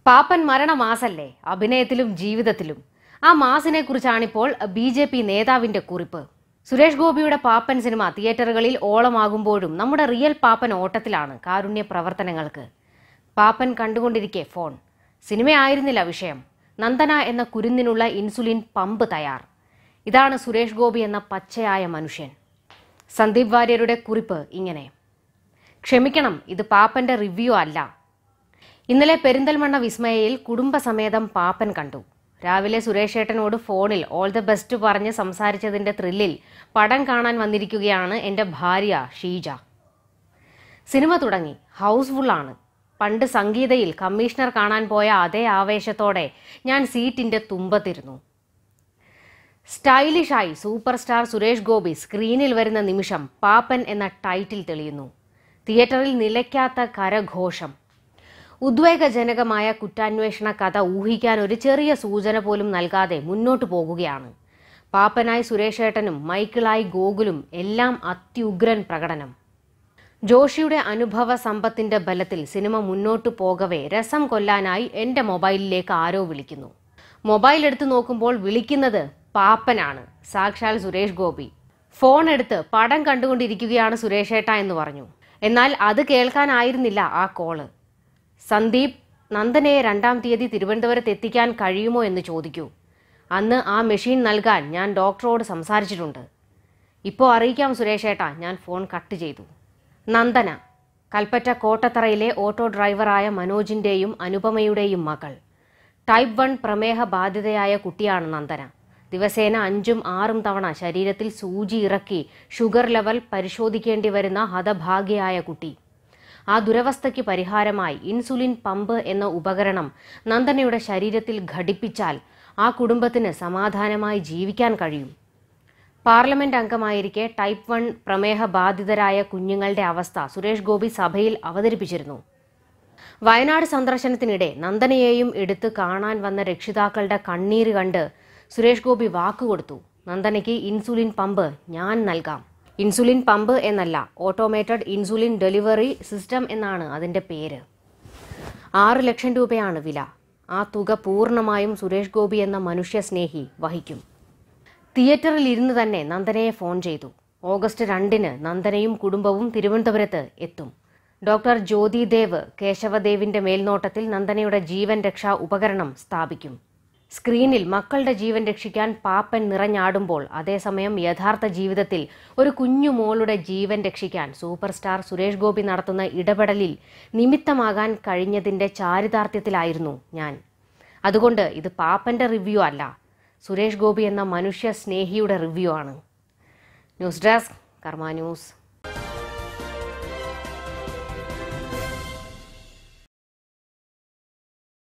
പാപ്പൻ മരണമാസല്ലേ അഭിനയത്തിലും ജീവിതത്തിലും ആ മാസിനെ കുറിച്ചാണിപ്പോൾ ബി ജെ പി നേതാവിന്റെ കുറിപ്പ് സുരേഷ് ഗോപിയുടെ പാപ്പൻ സിനിമ തിയേറ്ററുകളിൽ ഓളമാകുമ്പോഴും നമ്മുടെ റിയൽ പാപ്പൻ ഓട്ടത്തിലാണ് കാരുണ്യ പ്രവർത്തനങ്ങൾക്ക് പാപ്പൻ കണ്ടുകൊണ്ടിരിക്കെ ഫോൺ സിനിമയായിരുന്നില്ല വിഷയം നന്ദന എന്ന കുരുന്നിനുള്ള ഇൻസുലിൻ പമ്പ് തയ്യാർ ഇതാണ് സുരേഷ് ഗോപി എന്ന പച്ചയായ മനുഷ്യൻ സന്ദീപ് വാര്യരുടെ കുറിപ്പ് ഇങ്ങനെ ക്ഷമിക്കണം ഇത് പാപ്പന്റെ റിവ്യൂ അല്ല ഇന്നലെ പെരിന്തൽമണ്ണ വിസ്മയയിൽ കുടുംബസമേതം പാപ്പൻ കണ്ടു രാവിലെ സുരേഷ് ഏട്ടനോട് ഫോണിൽ ഓൾ ദ ബെസ്റ്റ് പറഞ്ഞ് സംസാരിച്ചതിന്റെ ത്രില്ലിൽ പടം കാണാൻ വന്നിരിക്കുകയാണ് എൻ്റെ ഭാര്യ ഷീജ സിനിമ തുടങ്ങി ഹൗസ്ഫുള്ളാണ് പണ്ട് സംഗീതയിൽ കമ്മീഷണർ കാണാൻ പോയ അതേ ആവേശത്തോടെ ഞാൻ സീറ്റിന്റെ തുമ്പത്തിരുന്നു സ്റ്റൈലിഷായി സൂപ്പർ സ്റ്റാർ സുരേഷ് ഗോപി സ്ക്രീനിൽ വരുന്ന നിമിഷം പാപ്പൻ എന്ന ടൈറ്റിൽ തെളിയുന്നു തിയേറ്ററിൽ നിലയ്ക്കാത്ത കരഘോഷം ഉദ്വേഗജനകമായ കുറ്റാന്വേഷണ കഥ ഊഹിക്കാൻ ഒരു ചെറിയ സൂചന പോലും നൽകാതെ മുന്നോട്ടു പോകുകയാണ് പാപ്പനായി സുരേഷേട്ടനും മൈക്കിളായി ഗോകുലും എല്ലാം അത്യുഗ്രൻ പ്രകടനം ജോഷിയുടെ അനുഭവ സമ്പത്തിന്റെ ബലത്തിൽ സിനിമ മുന്നോട്ടു പോകവേ രസം കൊല്ലാനായി എന്റെ മൊബൈലിലേക്ക് ആരോ വിളിക്കുന്നു മൊബൈൽ എടുത്തു നോക്കുമ്പോൾ വിളിക്കുന്നത് പാപ്പനാണ് സാക്ഷാൽ സുരേഷ് ഗോപി ഫോൺ എടുത്ത് പടം കണ്ടുകൊണ്ടിരിക്കുകയാണ് സുരേഷേട്ട എന്ന് പറഞ്ഞു എന്നാൽ അത് കേൾക്കാനായിരുന്നില്ല ആ കോള് സന്ദീപ് നന്ദനയെ രണ്ടാം തീയതി തിരുവനന്തപുരത്ത് എത്തിക്കാൻ കഴിയുമോ എന്ന് ചോദിക്കൂ അന്ന് ആ മെഷീൻ നൽകാൻ ഞാൻ ഡോക്ടറോട് സംസാരിച്ചിട്ടുണ്ട് ഇപ്പോൾ അറിയിക്കാം സുരേഷേട്ടാ ഞാൻ ഫോൺ കട്ട് ചെയ്തു നന്ദന കൽപ്പറ്റ കോട്ടത്തറയിലെ ഓട്ടോ ഡ്രൈവറായ മനോജിൻ്റെയും അനുപമയുടെയും മകൾ ടൈപ്പ് വൺ പ്രമേഹ ബാധിതയായ കുട്ടിയാണ് നന്ദന ദിവസേന അഞ്ചും ആറും തവണ ശരീരത്തിൽ സൂചി ഇറക്കി ഷുഗർ ലെവൽ പരിശോധിക്കേണ്ടി വരുന്ന ഹതഭാഗ്യയായ കുട്ടി ആ ദുരവസ്ഥയ്ക്ക് പരിഹാരമായി ഇൻസുലിൻ പമ്പ് എന്ന ഉപകരണം നന്ദനയുടെ ശരീരത്തിൽ ഘടിപ്പിച്ചാൽ ആ കുടുംബത്തിന് സമാധാനമായി ജീവിക്കാൻ കഴിയും പാർലമെന്റ് അംഗമായിരിക്കെ ടൈപ്പ് വൺ പ്രമേഹ ബാധിതരായ കുഞ്ഞുങ്ങളുടെ അവസ്ഥ സുരേഷ് ഗോപി സഭയിൽ അവതരിപ്പിച്ചിരുന്നു വയനാട് സന്ദർശനത്തിനിടെ നന്ദനയെയും എടുത്ത് കാണാൻ വന്ന രക്ഷിതാക്കളുടെ കണ്ണീര് കണ്ട് സുരേഷ് ഗോപി വാക്കുകൊടുത്തു നന്ദനയ്ക്ക് ഇൻസുലിൻ പമ്പ് ഞാൻ നൽകാം ഇൻസുലിൻ പമ്പ് എന്നല്ല ഓട്ടോമേറ്റഡ് ഇൻസുലിൻ ഡെലിവറി സിസ്റ്റം എന്നാണ് അതിൻ്റെ പേര് ആറ് ലക്ഷം രൂപയാണ് വില ആ തുക പൂർണ്ണമായും സുരേഷ് ഗോപി എന്ന മനുഷ്യ സ്നേഹി വഹിക്കും തിയേറ്ററിൽ ഇരുന്ന് തന്നെ നന്ദനയെ ഫോൺ ചെയ്തു ഓഗസ്റ്റ് രണ്ടിന് നന്ദനയും കുടുംബവും തിരുവനന്തപുരത്ത് എത്തും ഡോക്ടർ ജ്യോതി ദേവ് കേശവദേവിന്റെ മേൽനോട്ടത്തിൽ നന്ദനയുടെ ജീവൻ രക്ഷാ ഉപകരണം സ്ഥാപിക്കും സ്ക്രീനിൽ മക്കളുടെ ജീവൻ രക്ഷിക്കാൻ പാപ്പൻ നിറഞ്ഞാടുമ്പോൾ അതേസമയം യഥാർത്ഥ ജീവിതത്തിൽ ഒരു കുഞ്ഞു മോളുടെ ജീവൻ രക്ഷിക്കാൻ സൂപ്പർ സ്റ്റാർ സുരേഷ് ഗോപി നടത്തുന്ന ഇടപെടലിൽ നിമിത്തമാകാൻ കഴിഞ്ഞതിന്റെ ചാരിതാർത്ഥ്യത്തിലായിരുന്നു ഞാൻ അതുകൊണ്ട് ഇത് പാപ്പന്റെ റിവ്യൂ അല്ല സുരേഷ് ഗോപി എന്ന മനുഷ്യ സ്നേഹിയുടെ റിവ്യൂ ആണ് ന്യൂസ് ഡെസ്ക് കർമ്മ ന്യൂസ്